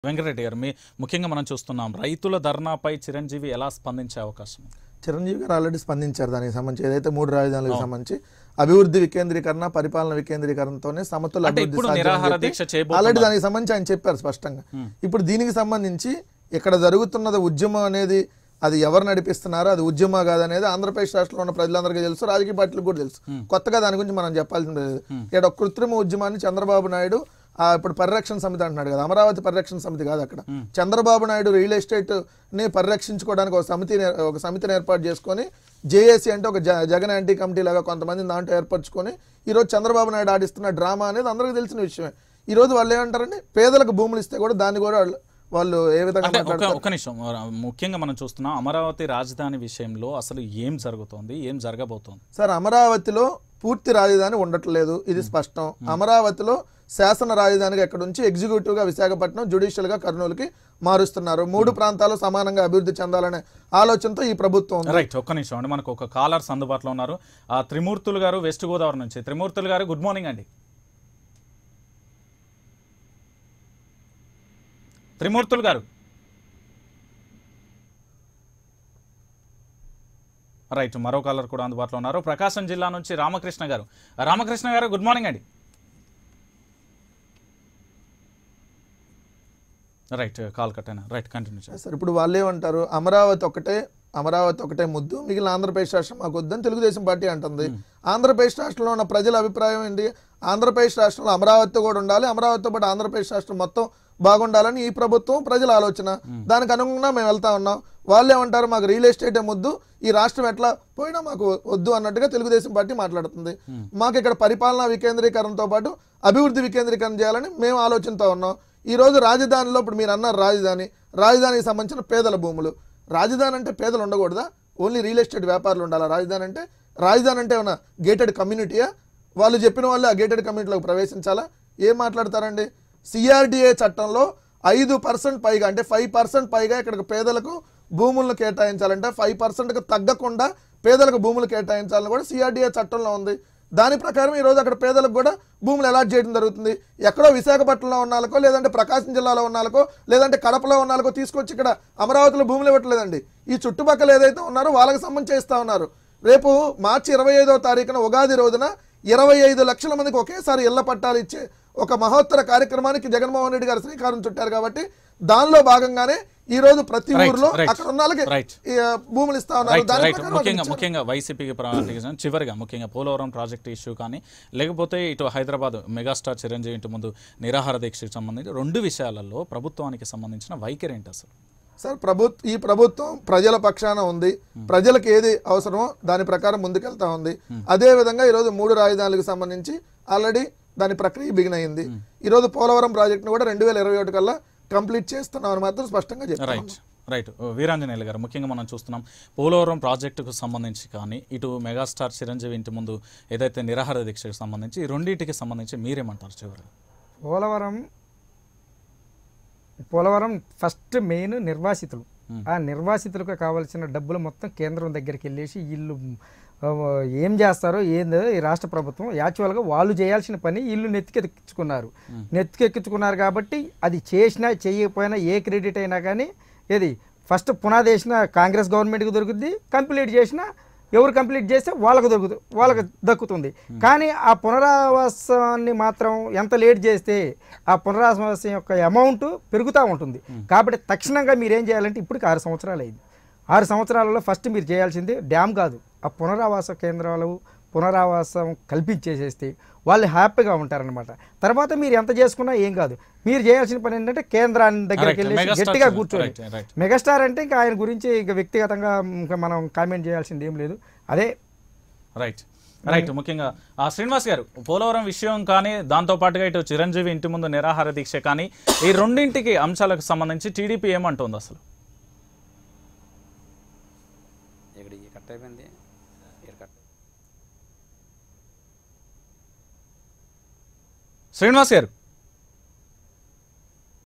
వెంకటరెడ్డి గారు మీ ముఖ్యంగా మనం చూస్తున్నాం రైతుల ధర్నాపై చిరంజీవి ఎలా స్పందించే అవకాశం ఉంది? చిరంజీవి గారు ఆల్రెడీ స్పందించారు దానికి సంబంధించి ఏదైతే మూడు రాజధానులకు సంబంధించి అభివృద్ధి వికేంద్రీకరణ పరిపాలన వికేంద్రీకరణతోనే సమతుల అంటే అభివృద్ధి ఇప్పుడు సాధ్యమని నిరాహార చెప్పి దీక్ష చేయబోతున్నారు. ఆల్రెడీ దానికి సంబంధించి ఆయన చెప్పారు స్పష్టంగా ఇప్పుడు దీనికి సంబంధించి ఇక్కడ జరుగుతున్నది ఉద్యమం అనేది అది ఎవరు నడిపిస్తున్నారో అది ఉద్యమ కాదనేది ఆంధ్రప్రదేశ్ రాష్ట్రంలో ఉన్న ప్రజలందరికీ తెలుసు రాజకీయ పార్టీలకు కూడా తెలుసు కొత్తగా దాని గురించి మనం చెప్పాల్సిన లేదు ఇక్కడ ఒక కృత్రిమ ఉద్యమాన్ని చంద్రబాబు నాయుడు ఆ ఇప్పుడు పరిరక్షణ సమితి అంటున్నాడు కదా అమరావతి పరిరక్షణ సమితి కాదు అక్కడ చంద్రబాబు నాయుడు రియల్ ఎస్టేట్ ని పరిరక్షించుకోవడానికి ఒక సమితి ఒక సమితిని ఏర్పాటు చేసుకొని జేఏసీ అంటే ఒక జ- జగన్ యాంటీ కమిటీ లాగా కొంతమంది దాంట్లో ఏర్పరచుకొని ఈరోజు చంద్రబాబు నాయుడు ఆడిస్తున్న డ్రామా అనేది అందరికీ తెలిసిన విషయమే ఈ రోజు వాళ్ళు ఏమంటారంటే పేదలకు భూములు ఇస్తే కూడా దాన్ని కూడా వాళ్ళు- వాళ్ళు ఏ విధంగా అంటే ఒక మాట్లాడతారు ఒక నిమిషం ముఖ్యంగా మనం చూస్తున్నాం అమరావతి రాజధాని విషయంలో అసలు ఏం జరుగుతోంది ఏం జరగబోతోంది సార్ అమరావతిలో పూర్తి రాజధాని ఉండట్లేదు ఇది స్పష్టం అమరావతిలో శాసన రాజధానిగా ఎక్కడ నుంచి ఎగ్జిక్యూటివ్ గా విశాఖపట్నం జ్యుడిషియల్ గా కర్నూలుకి మారుస్తున్నారు మూడు ప్రాంతాలు సమానంగా అభివృద్ధి చెందాలనే ఆలోచనతో ఈ ప్రభుత్వం ఉంది. రైట్ ఒక్క నిమిషం అండి మనకు ఒక కాలర్స్ అందుబాటులో ఉన్నారు ఆ త్రిమూర్తులు గారు వెస్ట్ గోదావరి నుంచి త్రిమూర్తులు గారు గుడ్ మార్నింగ్ అండి త్రిమూర్తులు గారు రైట్ మరో కాలర్ కూడా అందుబాటులో ఉన్నారు ప్రకాశం జిల్లా నుంచి రామకృష్ణ గారు రామకృష్ణ గారు గుడ్ మార్నింగ్ అండి రైట్ కాల్ కట్ అయినా రైట్ కంటిన్యూ చేయండి సార్ ఇప్పుడు వాళ్ళు ఏమంటారు అమరావతి ఒకటే అమరావతి ఒకటే ముద్దు మిగిలిన ఆంధ్రప్రదేశ్ రాష్ట్రం మాకు వద్దని తెలుగుదేశం పార్టీ అంటుంది ఆంధ్రప్రదేశ్ రాష్ట్రంలో ఉన్న ప్రజల అభిప్రాయం ఏంటి ఆంధ్రప్రదేశ్ రాష్ట్రంలో అమరావతి కూడా ఉండాలి అమరావతితో పాటు ఆంధ్రప్రదేశ్ రాష్ట్రం మొత్తం బాగుండాలని ఈ ప్రభుత్వం ప్రజల ఆలోచన దానికి అనుగుణంగా మేము వెళ్తా ఉన్నాం వాళ్ళు ఏమంటారు మాకు రియల్ ఎస్టేట్ ముద్దు ఈ రాష్ట్రం ఎట్లా పోయినా మాకు వద్దు అన్నట్టుగా తెలుగుదేశం పార్టీ మాట్లాడుతుంది మాకు ఇక్కడ పరిపాలనా వికేంద్రీకరణతో పాటు అభివృద్ధి వికేంద్రీకరణ చేయాలని మేము ఆలోచనతో ఉన్నాం ఈ రోజు రాజధానిలో ఇప్పుడు మీరు అన్నారు రాజధాని రాజధానికి సంబంధించిన పేదల భూములు రాజధాని అంటే పేదలు ఉండకూడదా ఓన్లీ రియల్ ఎస్టేట్ వ్యాపారులు ఉండాలా రాజధాని అంటే రాజధాని అంటే ఏమన్నా గేటెడ్ కమ్యూనిటీయా వాళ్ళు చెప్పిన వాళ్ళు ఆ గేటెడ్ కమ్యూనిటీలోకి ప్రవేశించాలా ఏం మాట్లాడతారండి సిఆర్డిఏ చట్టంలో ఐదు పర్సెంట్ పైగా అంటే ఫైవ్ పర్సెంట్ పైగా ఇక్కడికి పేదలకు భూములను కేటాయించాలంటే ఫైవ్ పర్సెంట్కి తగ్గకుండా పేదలకు భూములు కేటాయించాలని కూడా సిఆర్డిఏ చట్టంలో ఉంది దాని ప్రకారం ఈ రోజు అక్కడ పేదలకు కూడా భూములు అలాట్ చేయడం జరుగుతుంది ఎక్కడో విశాఖపట్నంలో ఉన్న వాళ్ళకో లేదంటే ప్రకాశం జిల్లాలో ఉన్న వాళ్ళకో లేదంటే కడపలో ఉన్న వాళ్ళకో తీసుకొచ్చి ఇక్కడ అమరావతిలో భూములు ఇవ్వట్లేదండి ఈ చుట్టుపక్కల ఏదైతే ఉన్నారో వాళ్ళకి సంబంధించి ఇస్తా ఉన్నారు రేపు మార్చి ఇరవై ఐదవ తారీఖున ఉగాది రోజున ఇరవై ఐదు లక్షల మందికి ఒకేసారి ఇళ్ల పట్టాలు ఇచ్చే ఒక మహోత్తర కార్యక్రమానికి జగన్మోహన్ రెడ్డి గారు శ్రీకారం చుట్టారు కాబట్టి దానిలో భాగంగానే ఈ రోజు ప్రతి Right, ఊర్లో right, అక్కడ ఉన్న వాళ్ళకి right. ఈ, ఆ, భూములు ఇస్తా ఉన్నారు రైట్ దాని రైట్ ప్రకారం ముఖ్యంగా వాళ్ళకి ముఖ్యంగా వైసీపీకి ప్రారంభించిన చివరిగా ముఖ్యంగా పోలవరం ప్రాజెక్ట్ ఇష్యూ కానీ లేకపోతే ఇటు హైదరాబాద్ మెగాస్టార్ చిరంజీవి ఇంటి ముందు నిరాహార దీక్షకు సంబంధించి రెండు విషయాలలో ప్రభుత్వానికి సంబంధించిన వైఖరి ఏంటి అసలు సార్ ప్రభుత్వ ఈ ప్రభుత్వం ప్రజల పక్షాన ఉంది ప్రజలకు ఏది అవసరమో దాని ప్రకారం ముందుకెళ్తా ఉంది అదే విధంగా ఈరోజు మూడు రాజధానులకు సంబంధించి ఆల్రెడీ దాని ప్రక్రియ బిగిన్ అయింది ఈరోజు పోలవరం ప్రాజెక్టును కూడా రెండు వేల ఇరవై ఒకటి కల్లా కంప్లీట్ చేస్తున్నామని మాత్రం స్పష్టంగా చెప్పారు రైట్ రైట్ వీరాంజనేయులు గారు ముఖ్యంగా మనం చూస్తున్నాం పోలవరం ప్రాజెక్టుకు సంబంధించి కానీ ఇటు మెగాస్టార్ చిరంజీవి ఇంటి ముందు ఏదైతే నిరాహార దీక్షకు సంబంధించి ఈ రెండింటికి సంబంధించి మీరేమంటారు చివరి పోలవరం పోలవరం ఫస్ట్ మెయిన్ నిర్వాసితులు ఆ నిర్వాసితులకు కావాల్సిన డబ్బులు మొత్తం కేంద్రం దగ్గరికి వెళ్ళేసి వీళ్ళు ఆ, ఏం చేస్తారో ఏందో ఈ రాష్ట్ర ప్రభుత్వం యాక్చువల్గా వాళ్ళు చేయాల్సిన పని వీళ్ళు నెత్తికెక్కించుకున్నారు నెత్తికెక్కించుకున్నారు కాబట్టి అది చేసినా చేయకపోయినా ఏ క్రెడిట్ అయినా కానీ ఏది ఫస్ట్ పునాది వేసిన కాంగ్రెస్ గవర్నమెంట్కి దొరుకుద్ది కంప్లీట్ చేసినా ఎవరు కంప్లీట్ చేస్తే వాళ్ళకు దొరుకుతుంది వాళ్ళకి దక్కుతుంది కానీ ఆ పునరావాసాన్ని మాత్రం ఎంత లేట్ చేస్తే ఆ పునరావాసం యొక్క అమౌంట్ పెరుగుతూ ఉంటుంది కాబట్టి తక్షణంగా మీరు ఏం చేయాలంటే ఇప్పటికి ఆరు సంవత్సరాలు అయింది ఆరు సంవత్సరాలలో ఫస్ట్ మీరు చేయాల్సింది డ్యామ్ కాదు ఆ పునరావాస కేంద్రాలు పునరావాసం కల్పించేసేస్తే వాళ్ళు హ్యాపీగా ఉంటారనమాట తర్వాత మీరు ఎంత చేసుకున్నా ఏం కాదు మీరు చేయాల్సిన పని ఏంటంటే కేంద్రాన్ని దగ్గరికి Correct. వెళ్ళి Megastar గట్టిగా sir. కూర్చోండి Right, right. మెగాస్టార్ అంటే ఇంకా ఆయన గురించి ఇంకా వ్యక్తిగతంగా ఇంకా మనం కామెంట్ చేయాల్సింది ఏం లేదు అదే రైట్ రైట్ ముఖ్యంగా ఆ శ్రీనివాస్ గారు పోలవరం విషయం కానీ దాంతో పాటుగా ఇటు చిరంజీవి ఇంటి ముందు నిరాహార దీక్ష కానీ ఈ రెండింటికి అంశాలకు సంబంధించి టీడీపీ ఏమంటుంది అసలు ఇక్కడ ఈ కట్ అయిపోయింది ఇక్కడ కట్ శ్రీనివాస్ గారు